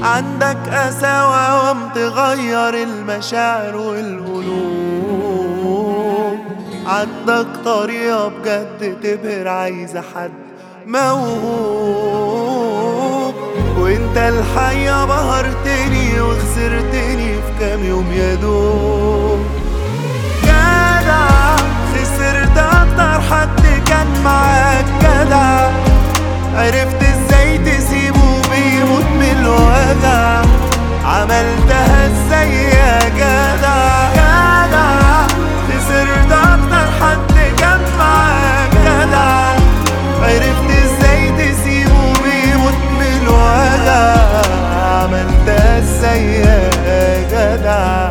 عندك قساوة وم تغير المشاعر والقلوب عندك طريقة بجد تبهر عايزة حد موهوب وانت الحقيقة بهرتني وخسرتني في كام يوم يا دوب جدع خسرت اكتر حد كان معاك جدع عرفت ازاي تسيبه بيموت من الوجع عملتها ازاي يا جدع جدع خسرت اكتر حد كان معاك جدع عرفت ازاي تسيبه بيموت من الوجع عملتها ازاي يا جدع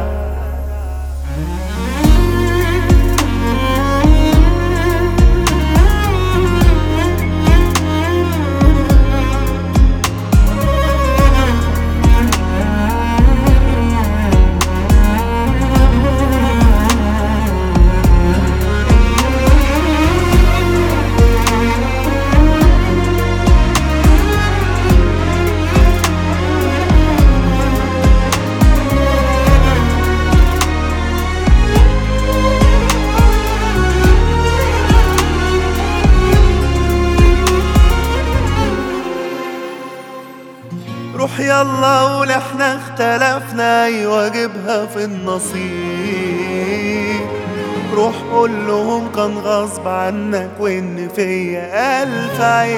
روح يلا قول احنا اختلفنا ايوه جيبها في النصيب روح قول لهم كان غصب عنك وان فيا الف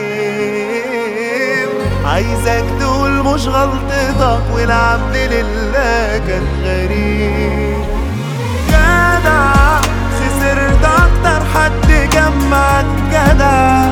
عيب عايزك تقول مش غلطتك والعبد لله كان غريب جدع خسرت اكتر حد جمعك جدع